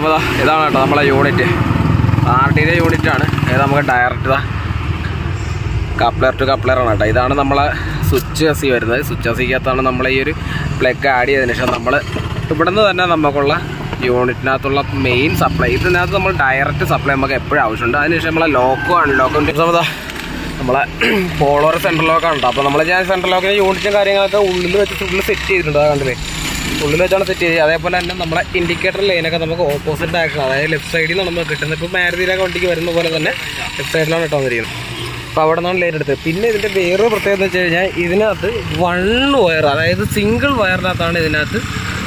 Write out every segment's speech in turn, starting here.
അപ്പോൾ ദാ ഇതാണ് കേട്ടോ നമ്മളെ യൂണിറ്റ് ആർ ടിയുടെ യൂണിറ്റ് ആണ് ഇത് നമുക്ക് ഡയറക്റ്റ് ഇതാ കപ്ലർ ടു കപ്ലർ ആണ് കേട്ടോ ഇതാണ് നമ്മളെ സ്വിച്ച് അസി വരുന്നത് സ്വിച്ച് അസിക്കകത്താണ് നമ്മൾ ഈ ഒരു പ്ലഗ് ആഡ് ചെയ്തതിന് ശേഷം നമ്മൾ ഇവിടുന്ന് തന്നെ നമുക്കുള്ള യൂണിറ്റിനകത്തുള്ള മെയിൻ സപ്ലൈ ഇതിനകത്ത് നമ്മൾ ഡയറക്റ്റ് സപ്ലൈ നമുക്ക് എപ്പോഴും ആവശ്യമുണ്ട് അതിനുശേഷം നമ്മളെ ലോക്കും അൺലോക്കും സമയത്താ നമ്മളെ പോളോർ സെൻട്രൽ ലോക്കാണ് കേട്ടോ അപ്പോൾ നമ്മൾ ഞാൻ സെൻട്രൽ ലോക്കിൻ്റെ യൂണിറ്റും കാര്യങ്ങളൊക്കെ ഉള്ളിൽ വെച്ച് ഉള്ളിൽ സെറ്റ് ചെയ്തിട്ടുണ്ട് അത് കണ്ടില്ലേ ഉള്ളിൽ വെച്ചാണ് സെറ്റ് ചെയ്തത് അതേപോലെ തന്നെ നമ്മളെ ഇൻഡിക്കേറ്റർ ലൈനൊക്കെ നമുക്ക് ഓപ്പോസിറ്റ് ആക്കണം അതായത് ലെഫ്റ്റ് സൈഡിൽ നിന്നാണ് നമുക്ക് കിട്ടുന്നത് ഇപ്പോൾ മാരുതിയിലൊക്കെ വണ്ടിക്ക് വരുന്ന പോലെ തന്നെ ലെഫ്റ്റ് സൈഡിലാണ് ഇട്ടോ വന്നിരിക്കുന്നത് അപ്പോൾ അവിടെ നിന്നാണ് ലൈൻ എടുത്തത് പിന്നെ ഇതിൻ്റെ വേറൊരു പ്രത്യേകത എന്ന് വെച്ച് കഴിഞ്ഞാൽ ഇതിനകത്ത് വൺ വയർ അതായത് സിംഗിൾ വയറിനകത്താണ് ഇതിനകത്ത്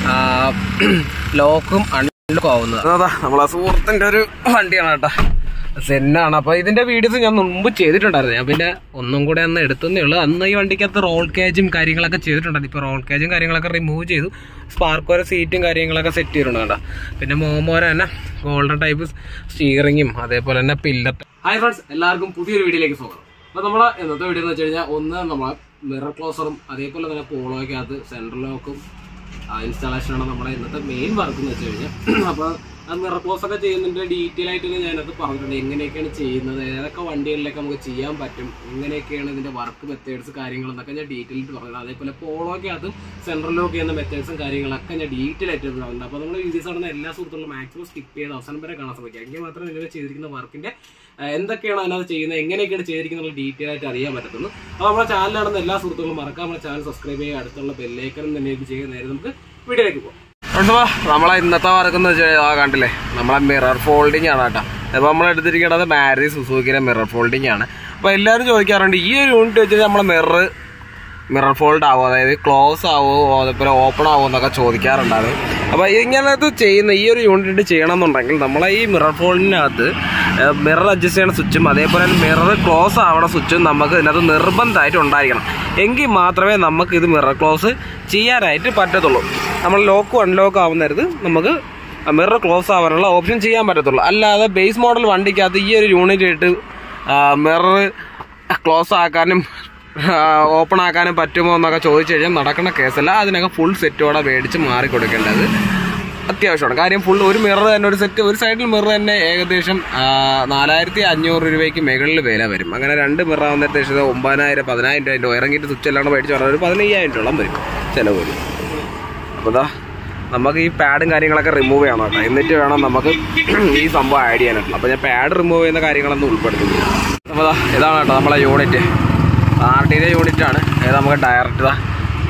ലോക്കും അൺലോക്കും ആവുന്നത് അതാ നമ്മളെ സുഹൃത്തിൻ്റെ ഒരു വണ്ടിയാണ് കേട്ടോ സെന്നാണ് അപ്പോൾ ഇതിൻ്റെ വീഡിയോസ് ഞാൻ മുമ്പ് ചെയ്തിട്ടുണ്ടായിരുന്നു ഞാൻ പിന്നെ ഒന്നും കൂടെ അന്ന് എടുത്തതേ ഉള്ളൂ അന്ന് ഈ വണ്ടിക്കകത്ത് റോൾ കേജും കാര്യങ്ങളൊക്കെ ചെയ്തിട്ടുണ്ടായിരുന്നു ഇപ്പോൾ റോൾ കേജും കാര്യങ്ങളൊക്കെ റിമൂവ് ചെയ്തു സ്പാർക്കോര സീറ്റും കാര്യങ്ങളൊക്കെ സെറ്റ് ചെയ്തിട്ടുണ്ട് കേട്ടോ പിന്നെ മോമോര തന്നെ ഗോൾഡൻ ടൈപ്പ് സ്റ്റീറിങ്ങും അതേപോലെ തന്നെ പില്ലർ ഹായ് ഫ്രണ്ട്സ് എല്ലാവർക്കും പുതിയൊരു വീഡിയോയിലേക്ക് സ്വാഗതം അപ്പോൾ നമ്മൾ ഇന്നത്തെ വീഡിയോ എന്ന് വെച്ച് കഴിഞ്ഞാൽ ഒന്ന് നമ്മളെ മിറർ ക്ലോസറും അതേപോലെ തന്നെ പോളോയ്ക്കകത്ത് സെൻട്രൽ ലോക്കും ഇൻസ്റ്റാളേഷനാണ് നമ്മളെ ഇന്നത്തെ മെയിൻ വർക്ക് എന്ന് വെച്ച് കഴിഞ്ഞാൽ അപ്പോൾ ആ മിറർ ക്ലോസ് ഒക്കെ ചെയ്യുന്നതിൻ്റെ ഡീറ്റെയിൽ ആയിട്ട് ഞാനത് പറഞ്ഞിട്ടുണ്ട് എങ്ങനെയൊക്കെയാണ് ചെയ്യുന്നത് ഏതൊക്കെ വണ്ടികളിലൊക്കെ നമുക്ക് ചെയ്യാൻ പറ്റും എങ്ങനെയൊക്കെയാണ് ഇതിൻ്റെ വർക്ക് മെത്തേഡ്സ് കാര്യങ്ങളെന്നൊക്കെ ഞാൻ ഡീറ്റെയിൽ ആയിട്ട് പറഞ്ഞത് അതേപോലെ പോളോയ്ക്കകത്തും സെൻട്രൽ ലോക്ക് ചെയ്യുന്ന മെത്തേഡ്സും കാര്യങ്ങളൊക്കെ ഞാൻ ഡീറ്റെയിൽ ആയിട്ട് പറഞ്ഞിട്ടുണ്ട് അപ്പോൾ നമ്മൾ വീഡിയോസ് ആണെന്ന് എല്ലാ സുഹൃത്തുക്കളും മാക്സിമം സ്കിപ്പ് ചെയ്ത് അവസാനം വരെ കാണാൻ ശ്രമിക്കുക എങ്കിൽ മാത്രമേ നിങ്ങൾ ചെയ്തിരിക്കുന്ന വർക്കിൻ്റെ എന്തൊക്കെയാണ് അതിനകത്ത് ചെയ്യുന്നത് എങ്ങനെയൊക്കെയാണ് ചെയ്തിരിക്കുന്നത് ഡീറ്റെയിൽ ആയിട്ട് അറിയാൻ പറ്റത്തുള്ളൂ അപ്പോൾ നമ്മുടെ ചാനലാണെന്ന് എല്ലാ സുഹൃത്തുക്കളും മറക്കാം നമ്മുടെ ചാനൽ സബ്സ്ക്രൈബ് ചെയ്യുക അടുത്തുള്ള ബെല്ലേക്കനും തന്നെ ഇത് ചെയ്യുക നേരെ നമുക്ക് വീഡിയോയിലേക്ക് പോകാം കണ്ടുവാ നമ്മളെ ഇന്നത്തെ വർക്ക് എന്ന് വെച്ചാൽ ആ കണ്ടില്ലേ നമ്മളെ മിറർ ഫോൾഡിങ് ആണ് കേട്ടോ അപ്പോൾ നമ്മൾ എടുത്തിരിക്കുന്നത് മാരുതി സുസൂക്കിയുടെ മിറർ ഫോൾഡിങ് ആണ് അപ്പോൾ എല്ലാവരും ചോദിക്കാറുണ്ട് ഈ ഒരു യൂണിറ്റ് വെച്ചിട്ട് നമ്മളെ മിറർ മിറർ ഫോൾഡ് ആവോ അതായത് ക്ലോസ് ആവോ അതേപോലെ ഓപ്പൺ ആവോ എന്നൊക്കെ ചോദിക്കാറുണ്ടായിരുന്നു അപ്പോൾ ഇങ്ങനത്തെ ചെയ്യുന്ന ഈ ഒരു യൂണിറ്റ് ചെയ്യണം എന്നുണ്ടെങ്കിൽ നമ്മളെ ഈ മിറർ ഫോൾഡിനകത്ത് മിറർ അഡ്ജസ്റ്റ് ചെയ്യുന്ന സ്വിച്ചും അതേപോലെ തന്നെ മിറർ ക്ലോസ് ആവണ സ്വിച്ചും നമുക്ക് ഇതിനകത്ത് നിർബന്ധമായിട്ട് ഉണ്ടായിരിക്കണം എങ്കിൽ മാത്രമേ നമുക്ക് ഇത് മിറർ ക്ലോസ് ചെയ്യാനായിട്ട് പറ്റത്തുള്ളൂ നമ്മൾ ലോക്കും അൺലോക്കും ആവുന്നരുത് നമുക്ക് മിറർ ക്ലോസ് ആവാനുള്ള ഓപ്ഷൻ ചെയ്യാൻ പറ്റത്തുള്ളൂ അല്ലാതെ ബേസ് മോഡൽ വണ്ടിക്കകത്ത് ഈ ഒരു യൂണിറ്റ് ഇട്ട് മിറർ ക്ലോസ് ആക്കാനും ഓപ്പൺ ആക്കാനും പറ്റുമോ എന്നൊക്കെ ചോദിച്ചു കഴിഞ്ഞാൽ നടക്കുന്ന കേസല്ല അതിനൊക്കെ ഫുൾ സെറ്റോടെ മേടിച്ച് മാറി കൊടുക്കേണ്ടത് അത്യാവശ്യമാണ് കാര്യം ഫുൾ ഒരു മിറർ തന്നെ ഒരു സെറ്റ് ഒരു സൈഡിൽ മിറർ തന്നെ ഏകദേശം ആ, നാലായിരത്തി അഞ്ഞൂറ് രൂപയ്ക്ക് മുകളിൽ വില വരും അങ്ങനെ രണ്ട് മിറർ ആവുന്ന ഏകദേശം ഒമ്പതിനായിരം പതിനായിരം രൂപ അതിൻ്റെ ഇറങ്ങിയിട്ട് സ്വിച്ച് എല്ലാം കൂടെ മേടിച്ച് പറഞ്ഞാൽ ഒരു പതിനയ്യായിരം രൂപ വരും ചിലവ് വരും അപ്പോൾ ഇതാ നമുക്ക് ഈ പാഡും കാര്യങ്ങളൊക്കെ റിമൂവ് ചെയ്യണം കേട്ടോ എന്നിട്ട് വേണം നമുക്ക് ഈ സംഭവം ആഡ് ചെയ്യാനായിട്ടുള്ള അപ്പോൾ ഞാൻ പാഡ് റിമൂവ് ചെയ്യുന്ന കാര്യങ്ങളൊന്നും ഉൾപ്പെടുത്തുന്നില്ല അപ്പോൾ ഇതാ ഇതാണ് കേട്ടോ നമ്മളെ യൂണിറ്റ് ആർ ടിയുടെ യൂണിറ്റ് ആണ് ഇത് നമുക്ക് ഡയറക്റ്റ് ഇതാ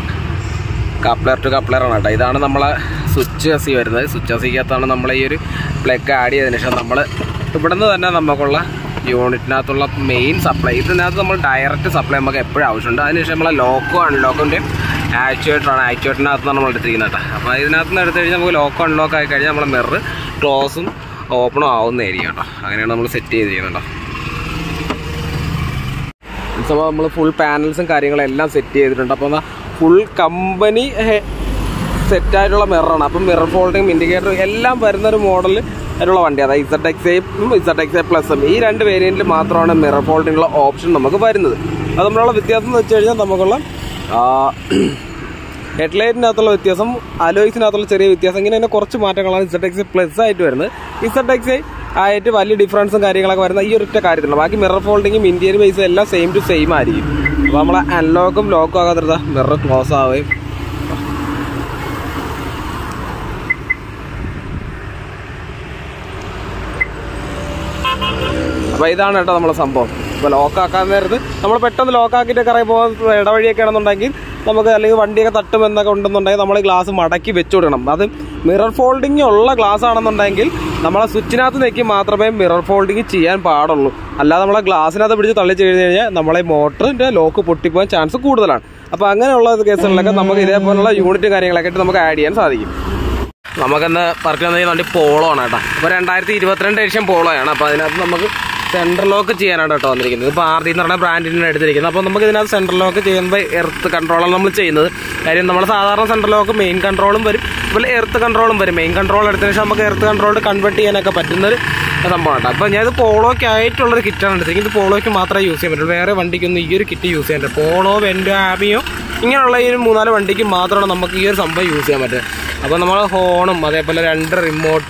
കപ്ലർ ടു കപ്ലർ ആണ് കേട്ടോ ഇതാണ് നമ്മളെ സ്വിച്ച് അസി വരുന്നത് സ്വിച്ച് അസിക്കകത്താണ് നമ്മൾ ഈ ഒരു പ്ലഗ് ആഡ് ചെയ്തതിന് ശേഷം നമ്മൾ ഇവിടുന്ന് തന്നെ നമുക്കുള്ള യൂണിറ്റിനകത്തുള്ള മെയിൻ സപ്ലൈ ഇതിനകത്ത് നമ്മൾ ഡയറക്റ്റ് സപ്ലൈ നമുക്ക് എപ്പോഴും ആവശ്യമുണ്ട് അതിനുശേഷം നമ്മളെ ലോക്കും അൺലോക്കിൻ്റെയും ആക്ച്വേറ്ററാണ് ആക്ച്വേറ്ററിനകത്താണ് നമ്മൾ എടുത്തിരിക്കുന്നത് കേട്ടോ അപ്പോൾ ഇതിനകത്ത് നിന്ന് എടുത്തു കഴിഞ്ഞാൽ നമുക്ക് ലോക്ക് അൺലോക്ക് ആയി കഴിഞ്ഞാൽ നമ്മളെ മിറർ ക്ലോസും ഓപ്പണും ആവുന്നതായിരിക്കും കേട്ടോ അങ്ങനെയാണ് നമ്മൾ സെറ്റ് ചെയ്തിരിക്കുന്നത് കേട്ടോ സംഭവം നമ്മൾ ഫുൾ പാനൽസും കാര്യങ്ങളും എല്ലാം സെറ്റ് ചെയ്തിട്ടുണ്ട് അപ്പോൾ ഫുൾ കമ്പനി സെറ്റായിട്ടുള്ള മിററാണ് അപ്പം മിറർ ഫോൾഡിങ് ഇൻഡിക്കേറ്റർ എല്ലാം വരുന്ന ഒരു മോഡൽ ആയിട്ടുള്ള വണ്ടി അതായത് ഇസഡ് എക്സ് ഐയും ഇസഡ് എക്സ് ഐ പ്ലസും ഈ രണ്ട് വേരിയൻറ്റിൽ മാത്രമാണ് മിറർ ഫോൾഡിങ്ങുള്ള ഓപ്ഷൻ നമുക്ക് വരുന്നത് അത് നമ്മളുള്ള വ്യത്യാസം എന്ന് വെച്ച് കഴിഞ്ഞാൽ നമുക്കുള്ള ഹെഡ്ലൈറ്റിനകത്തുള്ള വ്യത്യാസം അലോയ്സിനകത്തുള്ള ചെറിയ വ്യത്യാസം ഇങ്ങനെ തന്നെ കുറച്ച് മാറ്റങ്ങളാണ് ഇസഡ് എക്സ് പ്ലസ് ആയിട്ട് വരുന്നത് ഇസഡ് എക്സ് ആയിട്ട് വലിയ ഡിഫറൻസും കാര്യങ്ങളൊക്കെ വരുന്ന ഈ ഒരൊറ്റ കാര്യത്തിലുള്ള ബാക്കി മിറർ ഫോൾഡിങ്ങും ഇന്ത്യൻ ബേസും എല്ലാം സെയിം ടു സെയിം ആയിരിക്കും അപ്പോൾ നമ്മളെ അൺലോക്കും ലോക്കും ആകാത്ത മിറർ ക്ലോസ് ആവുകയും അപ്പോൾ ഇതാണ് കേട്ടോ നമ്മളെ സംഭവം ഇപ്പോൾ ലോക്കാക്കാൻ നേരത്ത് നമ്മൾ പെട്ടെന്ന് ലോക്കാക്കിയിട്ട് കറങ്ങി പോകുന്ന ഇടവഴിയൊക്കെ ആണെന്നുണ്ടെങ്കിൽ നമുക്ക് അല്ലെങ്കിൽ വണ്ടിയൊക്കെ തട്ടുമെന്നൊക്കെ ഉണ്ടെന്നുണ്ടെങ്കിൽ നമ്മൾ ഗ്ലാസ് മടക്കി വെച്ചു കൊടുക്കണം അത് മിറർ ഫോൾഡിങ് ഉള്ള ഗ്ലാസ് ആണെന്നുണ്ടെങ്കിൽ നമ്മളെ സ്വിച്ചിനകത്ത് നെക്കി മാത്രമേ മിറർ ഫോൾഡിങ് ചെയ്യാൻ പാടുള്ളൂ അല്ലാതെ നമ്മളെ ഗ്ലാസ്സിനകത്ത് പിടിച്ച് തള്ളിച്ച് കഴിഞ്ഞ് കഴിഞ്ഞാൽ നമ്മളെ മോട്ടറിൻ്റെ ലോക്ക് പൊട്ടിപ്പോകാൻ ചാൻസ് കൂടുതലാണ് അപ്പോൾ അങ്ങനെയുള്ള കേസുകളിലൊക്കെ നമുക്ക് ഇതേപോലുള്ള യൂണിറ്റ് കാര്യങ്ങളൊക്കെ ആയിട്ട് നമുക്ക് ആഡ് ചെയ്യാൻ സാധിക്കും നമുക്കെന്ന് വർക്ക് വന്നു വണ്ടി പോളോ ആണ് കേട്ടോ അപ്പോൾ രണ്ടായിരത്തി ഇരുപത്തിരണ്ട് എഡിഷൻ പോളോ ആണ് അപ്പോൾ അതിനകത്ത് നമുക്ക് സെൻട്രൽ ലോക്ക് ചെയ്യാനാണ് കേട്ടോ വന്നിരിക്കുന്നത് ഇപ്പോൾ ആർ ഡി എന്ന് പറഞ്ഞ ബ്രാൻഡിനാണ് എടുത്തിരിക്കുന്നത് അപ്പോൾ നമുക്ക് ഇതിനകത്ത് സെൻട്രൽ ലോക്ക് ചെയ്യുമ്പോൾ എർത്ത് കൺട്രോളാണ് നമ്മൾ ചെയ്യുന്നത് കാര്യം നമ്മൾ സാധാരണ സെൻട്രൽ ലോക്ക് മെയിൻ കൺട്രോളും വരും അതുപോലെ എർത്ത് കൺട്രോളും വരും മെയിൻ കൺട്രോൾ എടുത്തതിന് ശേഷം നമുക്ക് എർത്ത് കൺട്രോൾ കൺവേർട്ട് ചെയ്യാനൊക്കെ പറ്റുന്നൊരു സംഭവമാണ് കേട്ടോ അപ്പോൾ ഞാനിത് പോളോയ്ക്ക് ആയിട്ടുള്ളൊരു കിറ്റാണ് എടുത്തിരിക്കുന്നത് ഇത് പോളോയ്ക്ക് മാത്രമേ യൂസ് ചെയ്യാൻ പറ്റുള്ളൂ വേറെ വണ്ടിക്കൊന്നും ഈ ഒരു കിറ്റ് യൂസ് ചെയ്യാൻ പറ്റില്ല പോളോ വെൻഡോ ആമിയോ ഇങ്ങനെയുള്ള ഈ ഒരു മൂന്നാല് വണ്ടിക്ക് മാത്രമാണ് നമുക്ക് ഈ ഒരു സംഭവം യൂസ് ചെയ്യാൻ പറ്റുക അപ്പോൾ നമ്മൾ ഹോണും അതേപോലെ രണ്ട് റിമോട്ടും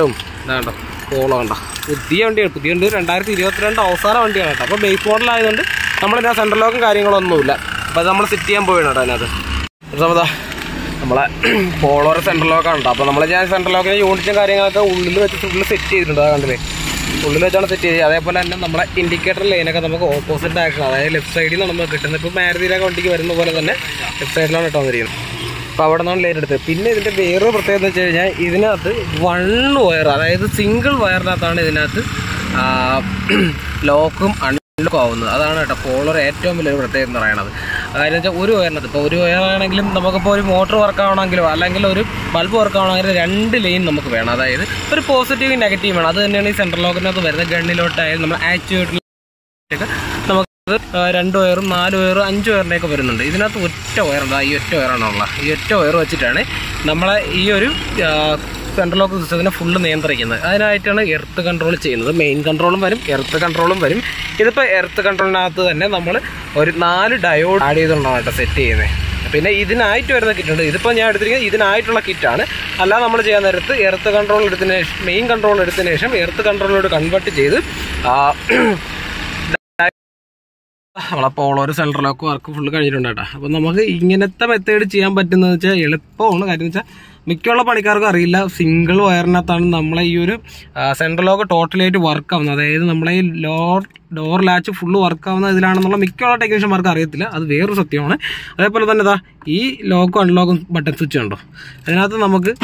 ഇതാണ്ടോ പോളോ കണ്ടോ പുതിയ വണ്ടിയാണ് പുതിയ വണ്ടി രണ്ടായിരത്തി ഇരുപത്തിരണ്ട് അവസാന വണ്ടിയാണ് കേട്ടോ അപ്പോൾ ബേസ് മോഡൽ ആയതുകൊണ്ട് നമ്മളിതിനകത്ത് സെൻട്രൽ ലോക്കും കാര്യങ്ങളൊന്നുമില്ല അപ്പോൾ അത് നമ്മൾ സെറ്റ് ചെയ്യാൻ പോവുകയാണ് കേട്ടോ അതിനകത്ത് സമയത്താ നമ്മളെ പോളോറ് സെൻട്രൽ ലോക്കാണ് കേട്ടോ അപ്പോൾ നമ്മൾ ഞാൻ സെൻട്രൽ ലോക്കിൻ്റെ യൂണിറ്റും കാര്യങ്ങളൊക്കെ ഉള്ളിൽ വെച്ച് ഉള്ളിൽ സെറ്റ് ചെയ്തിട്ടുണ്ട് അത് കണ്ടില്ലേ ഉള്ളിൽ വെച്ചാണ് സെറ്റ് ചെയ്തത് അതേപോലെ തന്നെ നമ്മളെ ഇൻഡിക്കേറ്റർ ലൈനൊക്കെ നമുക്ക് ഓപ്പോസിറ്റ് ആക്കണം അതായത് ലെഫ്റ്റ് സൈഡിൽ നിന്ന് നമുക്ക് കിട്ടുന്നത് ഇപ്പോൾ മാരുതിയിലൊക്കെ വണ്ടിക്ക് വരുന്ന പോലെ തന്നെ ലെഫ്റ്റ് സൈഡിലാണ് ഇട്ടോ വന്നിരിക്കുന്നത് അപ്പോൾ അവിടെ നിന്നാണ് ലൈൻ എടുത്തത് പിന്നെ ഇതിൻ്റെ വേറൊരു പ്രത്യേകത എന്ന് വെച്ച് കഴിഞ്ഞാൽ ഇതിനകത്ത് വൺ വയർ അതായത് സിംഗിൾ വയറിനകത്താണ് ഇതിനകത്ത് ലോക്കും അൺലോക്കും ആവുന്നത് അതാണ് കേട്ടോ പോളർ ഏറ്റവും വലിയൊരു പ്രത്യേകത എന്ന് പറയുന്നത് അതായത് വെച്ചാൽ ഒരു വയറിനകത്ത് ഇപ്പോൾ ഒരു വയറാണെങ്കിലും നമുക്കിപ്പോൾ ഒരു മോട്ടോർ വർക്ക് ആവണമെങ്കിലോ അല്ലെങ്കിൽ ഒരു ബൾബ് വർക്ക് ആവണമെങ്കിലും രണ്ട് ലൈൻ നമുക്ക് വേണം അതായത് ഒരു പോസിറ്റീവ് നെഗറ്റീവ് വേണം അത് തന്നെയാണ് ഈ സെൻട്രൽ ലോക്കിനകത്ത് വരുന്നത് ഗണ്ണിലോട്ടായാലും നമ്മൾ ആക്ച്വേറ്ററിലൊക്കെ നമുക്ക് ആ, രണ്ട് വയറും നാല് വയറും അഞ്ച് വയറിൻ്റെയൊക്കെ വരുന്നുണ്ട് ഇതിനകത്ത് ഒറ്റ വയറുണ്ട് ഈ ഒറ്റ വയറാണുള്ള ഈ ഒറ്റ വയർ വെച്ചിട്ടാണ് നമ്മളെ ഈ ഒരു സെൻട്രൽ ലോക്ക് സിസ്റ്റത്തിനെ ഫുള്ള് നിയന്ത്രിക്കുന്നത് അതിനായിട്ടാണ് എർത്ത് കൺട്രോൾ ചെയ്യുന്നത് മെയിൻ കൺട്രോളും വരും എർത്ത് കൺട്രോളും വരും ഇതിപ്പോൾ എർത്ത് കൺട്രോളിനകത്ത് തന്നെ നമ്മൾ ഒരു നാല് ഡയോഡ് ആഡ് ചെയ്തുകൊണ്ടാണ് കേട്ടോ സെറ്റ് ചെയ്യുന്നത് പിന്നെ ഇതിനായിട്ട് വരുന്ന കിറ്റ് ഉണ്ട് ഇതിപ്പോൾ ഞാൻ എടുത്തിരിക്കുന്നത് ഇതിനായിട്ടുള്ള കിറ്റാണ് അല്ലാതെ നമ്മൾ ചെയ്യാൻ നേരത്ത് എർത്ത് കൺട്രോൾ എടുത്തതിന് ശേഷം മെയിൻ കൺട്രോൾ എടുത്തതിന് ശേഷം എർത്ത് കൺട്രോളിലോട് കൺവേർട്ട് ചെയ്ത് ആ, നമ്മളപ്പോൾ ഓളൊരു സെൻട്രലൊക്കെ വർക്ക് ഫുള്ള് കഴിഞ്ഞിട്ടുണ്ട് കേട്ടോ അപ്പോൾ നമുക്ക് ഇങ്ങനത്തെ മെത്തേഡ് ചെയ്യാൻ പറ്റുന്നത് വെച്ചാൽ എളുപ്പമാണ് കാര്യം വെച്ചാൽ മിക്കുള്ള പണിക്കാർക്കും അറിയില്ല സിംഗിൾ വയറിനകത്താണ് നമ്മളെ ഈ ഒരു സെൻട്രൽ ലോക്ക് ടോട്ടലായിട്ട് വർക്ക് ആവുന്നത് അതായത് നമ്മളെ ഈ ലോർ ഡോർ ലാച്ച് ഫുള്ള് വർക്ക് ആവുന്ന ഇതിലാണെന്നുള്ള മിക്കുള്ള ടെക്നീഷ്യന്മാർക്ക് അറിയത്തില്ല അത് വേറൊരു സത്യമാണ് അതേപോലെ തന്നെ ഇതാ ഈ ലോക്കും അൺലോക്കും ബട്ടൺ സ്വിച്ച് ഉണ്ടോ അതിനകത്ത് നമുക്ക്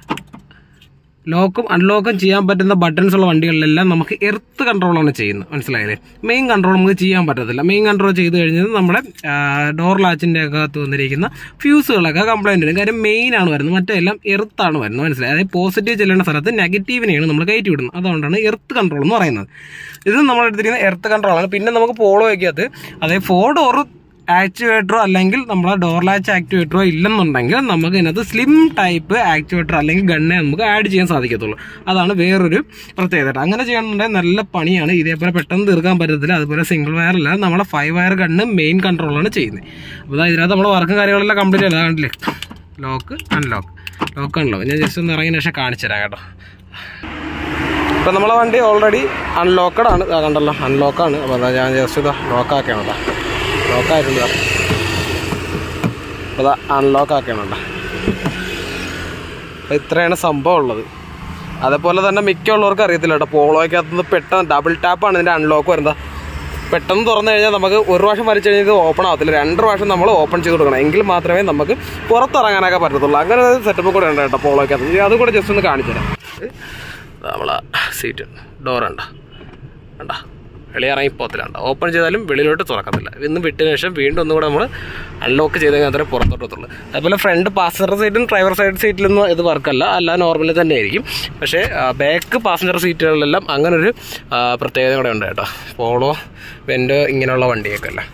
ലോക്കും അൺലോക്കും ചെയ്യാൻ പറ്റുന്ന ബട്ടൺസ് ഉള്ള വണ്ടികളിലെല്ലാം നമുക്ക് എർത്ത് കൺട്രോളാണ് ചെയ്യുന്നത് മനസ്സിലായില്ലേ മെയിൻ കൺട്രോൾ നമുക്ക് ചെയ്യാൻ പറ്റത്തില്ല മെയിൻ കൺട്രോൾ ചെയ്ത് കഴിഞ്ഞാൽ നമ്മുടെ ഡോർ ലാച്ചിൻ്റെ അകത്ത് വന്നിരിക്കുന്ന ഫ്യൂസുകളൊക്കെ കംപ്ലൈൻറ്റ് വരും കാര്യം മെയിൻ ആണ് വരുന്നത് മറ്റെല്ലാം എർത്താണ് വരുന്നത് മനസ്സിലായി അതായത് പോസിറ്റീവ് ചെല്ലേണ്ട സ്ഥലത്ത് നെഗറ്റീവിനെയാണ് നമ്മൾ കയറ്റി വിടുന്നത് അതുകൊണ്ടാണ് എർത്ത് കൺട്രോൾ എന്ന് പറയുന്നത് ഇത് നമ്മൾ എടുത്തിരിക്കുന്ന എർത്ത് കൺട്രോളാണ് പിന്നെ നമുക്ക് പോളോയ്ക്കകത്ത് അതായത് ഫോർ ഡോർ ആക്ടിവേറ്ററോ അല്ലെങ്കിൽ നമ്മളെ ഡോർ ലാച്ച് ആക്ടിവേറ്ററോ ഇല്ലെന്നുണ്ടെങ്കിൽ നമുക്ക് ഇതിനകത്ത് സ്ലിം ടൈപ്പ് ആക്ടിവേറ്റർ അല്ലെങ്കിൽ ഗണ്ണെ നമുക്ക് ആഡ് ചെയ്യാൻ സാധിക്കത്തുള്ളൂ അതാണ് വേറൊരു പ്രത്യേകത അങ്ങനെ ചെയ്യണമെന്നുണ്ടെങ്കിൽ നല്ല പണിയാണ് ഇതേപോലെ പെട്ടെന്ന് തീർക്കാൻ പറ്റത്തില്ല അതുപോലെ സിംഗിൾ വയർ അല്ല നമ്മളെ ഫൈവ് വയർ ഗണ്ണ് മെയിൻ കൺട്രോളാണ് ചെയ്യുന്നത് അപ്പോൾ ഇതിനകത്ത് നമ്മൾ വർക്കും കാര്യങ്ങളെല്ലാം കംപ്ലീറ്റ് ചെയ്താൽ കണ്ടില്ലേ ലോക്ക് അൺലോക്ക് ലോക്ക് അൺലോക്ക് ഞാൻ ജസ്റ്റ് ഒന്ന് ഇറങ്ങിയ ശേഷം കാണിച്ചു തരാം കേട്ടോ ഇപ്പം നമ്മളെ വണ്ടി ഓൾറെഡി അൺലോക്കഡ് ആണ് ഇതാ കണ്ടല്ലോ അൺലോക്കാണ് അപ്പോൾ അതാ ഞാൻ ജസ്റ്റ് ഇതാ ലോക്കാക്കിയാണ് കേട്ടോ ലോക്കായിട്ടുണ്ട് അപ്പോൾ അതാ അൺലോക്ക് ആക്കിയാണ് കേട്ടോ അപ്പോൾ ഇത്രയാണ് സംഭവം ഉള്ളത് അതേപോലെ തന്നെ മിക്കുള്ളവർക്ക് അറിയത്തില്ല കേട്ടോ പോളോയ്ക്കകത്ത് പെട്ടെന്ന് ഡബിൾ ടാപ്പാണ് ഇതിൻ്റെ അൺലോക്ക് വരുന്നത് പെട്ടെന്ന് തുറന്നു കഴിഞ്ഞാൽ നമുക്ക് ഒരു പ്രാവശ്യം വലിച്ചു കഴിഞ്ഞാൽ ഇത് ഓപ്പൺ ആവത്തില്ല രണ്ട് പ്രാവശ്യം നമ്മൾ ഓപ്പൺ ചെയ്ത് കൊടുക്കണം എങ്കിൽ മാത്രമേ നമുക്ക് പുറത്തിറങ്ങാനൊക്കെ പറ്റത്തുള്ളൂ അങ്ങനെ ഒരു സെറ്റപ്പ് കൂടെ ഉണ്ട് കേട്ടോ പോളോയ്ക്കകത്ത് ഇനി അതും കൂടെ ജസ്റ്റ് ഒന്ന് കാണിച്ചു തരാം നമ്മളെ സീറ്റ് ഡോർ ഉണ്ടോ കണ്ടോ വെളിയിറങ്ങി പോകത്തില്ല ഓപ്പൺ ചെയ്താലും വെളിയിലോട്ട് തുറക്കത്തില്ല ഇന്ന് വിട്ടതിന് ശേഷം വീണ്ടും ഒന്നും കൂടെ നമ്മൾ അൺലോക്ക് ചെയ്ത് കഴിഞ്ഞാൽ മാത്രമേ പുറത്തോട്ട് എത്തുള്ളൂ അതുപോലെ ഫ്രണ്ട് പാസഞ്ചർ സീറ്റും ഡ്രൈവർ സൈഡ് സീറ്റിലൊന്നും ഇത് വർക്കല്ല അല്ല നോർമലി തന്നെ ആയിരിക്കും പക്ഷേ ബാക്ക് പാസഞ്ചർ സീറ്റുകളിലെല്ലാം അങ്ങനൊരു ആ, പ്രത്യേകത കൂടെ ഉണ്ട് കേട്ടോ പോളോ വെൻഡോ ഇങ്ങനെയുള്ള വണ്ടിയൊക്കെ അല്ല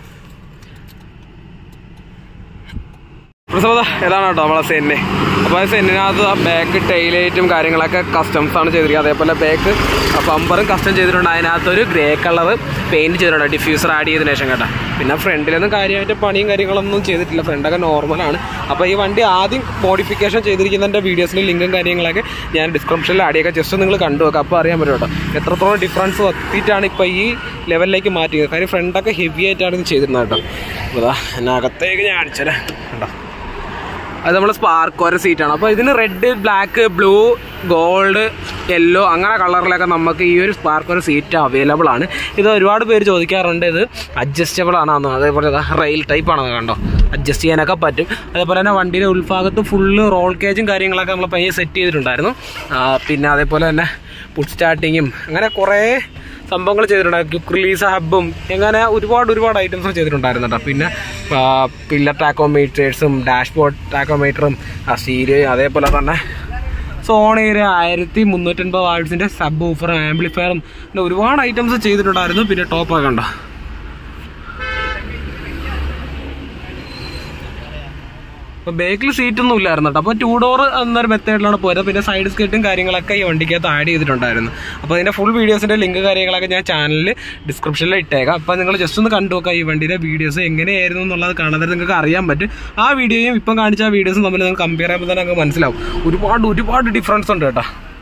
പ്രസവത ഇതാണ് കേട്ടോ നമ്മളെ സെന്നെ അപ്പോൾ ആ സെന്നിനകത്ത് ആ ബാക്ക് ടൈലൈറ്റും കാര്യങ്ങളൊക്കെ കസ്റ്റംസ് ആണ് ചെയ്തിരിക്കുന്നത് അതേപോലെ ബാക്ക് ബമ്പറും കസ്റ്റം ചെയ്തിട്ടുണ്ട് അതിനകത്തൊരു ഗ്രേ കളർ പെയിന്റ് ചെയ്തിട്ടുണ്ട് ഡിഫ്യൂസർ ആഡ് ചെയ്തതിനു ശേഷം കേട്ടോ പിന്നെ ഫ്രണ്ടിലൊന്നും കാര്യമായിട്ട് പണിയും കാര്യങ്ങളൊന്നും ചെയ്തിട്ടില്ല ഫ്രണ്ടൊക്കെ നോർമലാണ് അപ്പോൾ ഈ വണ്ടി ആദ്യം മോഡിഫിക്കേഷൻ ചെയ്തിരിക്കുന്നതിൻ്റെ വീഡിയോസിൽ ലിങ്കും കാര്യങ്ങളൊക്കെ ഞാൻ ഡിസ്ക്രിപ്ഷനിൽ ആഡ് ചെയ്യാം ജസ്റ്റ് നിങ്ങൾ കണ്ടു നോക്കാം അപ്പോൾ അറിയാൻ പറ്റും കേട്ടോ എത്രത്തോളം ഡിഫറൻസ് എത്തിയിട്ടാണ് ഇപ്പോൾ ഈ ലെവലിലേക്ക് മാറ്റിയത് കാര്യം ഫ്രണ്ടൊക്കെ ഹെവി ആയിട്ടാണ് ഇത് ചെയ്തിരുന്നത് കേട്ടോ അപ്പോൾ ഇതാ അതിനകത്തേക്ക് ഞാൻ അടിച്ചതരാം കേട്ടോ അത് നമ്മൾ സ്പാർക്കോര സീറ്റാണ് അപ്പോൾ ഇതിന് red black blue gold yellow അങ്ങനെ കളറിലൊക്കെ നമുക്ക് ഈ ഒരു സ്പാർക്കോര സീറ്റ് അവൈലബിൾ ആണ് ഇത് ഒരുപാട് പേര് ചോദിക്കാറുണ്ട് ഇത് അഡ്ജസ്റ്റബിൾ ആണെന്ന് അതേപോലെ റെയിൽ ടൈപ്പ് ആണെന്ന് കണ്ടോ അഡ്ജസ്റ്റ് ചെയ്യാനൊക്കെ പറ്റും അതേപോലെ തന്നെ വണ്ടിയുടെ ഉൾഭാഗത്ത് ഫുള്ള് റോൾ കേജും കാര്യങ്ങളൊക്കെ നമ്മൾ പയ്യെ സെറ്റ് ചെയ്തിട്ടുണ്ടായിരുന്നു ആ, പിന്നെ അതേപോലെ തന്നെ പുട്ട് സ്റ്റാർട്ടിങ്ങും അങ്ങനെ കുറേ സംഭവങ്ങൾ ചെയ്തിട്ടുണ്ട് ക്വിക്ക് റിലീസ് ഹബും അങ്ങനെ ഒരുപാട് ഒരുപാട് ഐറ്റംസ് ചെയ്തിട്ടുണ്ടായിരുന്നു കേട്ടോ പിന്നെ പില്ലർ ടാക്കോമീറ്റേഴ്സും ഡാഷ്ബോർഡ് ടാക്കോമീറ്ററും ആ സ്റ്റീല് അതേപോലെ തന്നെ സോണിയുടെ ആയിരത്തി മുന്നൂറ്റൻപത് വാൾസിൻ്റെ സബ് ഓഫറും ആംപ്ലിഫയറും പിന്നെ ഒരുപാട് ഐറ്റംസ് ചെയ്തിട്ടുണ്ടായിരുന്നു പിന്നെ ടോപ്പൊക്കെ ഉണ്ടോ അപ്പോൾ ബേക്കിൽ സീറ്റൊന്നും ഇല്ലായിരുന്നു കേട്ടോ അപ്പോൾ ടൂ ഡോർ എന്നൊരു മെത്തേഡിലാണ് പോയത് പിന്നെ സൈഡ് സ്കേർട്ടും കാര്യങ്ങളൊക്കെ ഈ വണ്ടിക്കകത്ത് ആഡ് ചെയ്തിട്ടുണ്ടായിരുന്നു അപ്പോൾ അതിൻ്റെ ഫുൾ വീഡിയോസിൻ്റെ ലിങ്ക് കാര്യങ്ങളൊക്കെ ഞാൻ ചാനലിൽ ഡിസ്ക്രിപ്ഷനിൽ ഇട്ടേക്കാം അപ്പോൾ നിങ്ങൾ ജസ്റ്റ് ഒന്ന് കണ്ടു നോക്കാം ഈ വണ്ടിയുടെ വീഡിയോസ് എങ്ങനെയായിരുന്നു എന്നുള്ളത് കാണാതെ നിങ്ങൾക്ക് അറിയാൻ പറ്റും ആ വീഡിയോയും ഇപ്പം കാണിച്ച ആ വീഡിയോസും തമ്മിൽ നിങ്ങൾക്ക് കമ്പയർ ചെയ്യുമ്പോൾ തന്നെ നിങ്ങൾക്ക് മനസ്സിലാവും ഒരുപാട് ഒരുപാട് ഡിഫറൻസ് ഉണ്ട് കേട്ടോ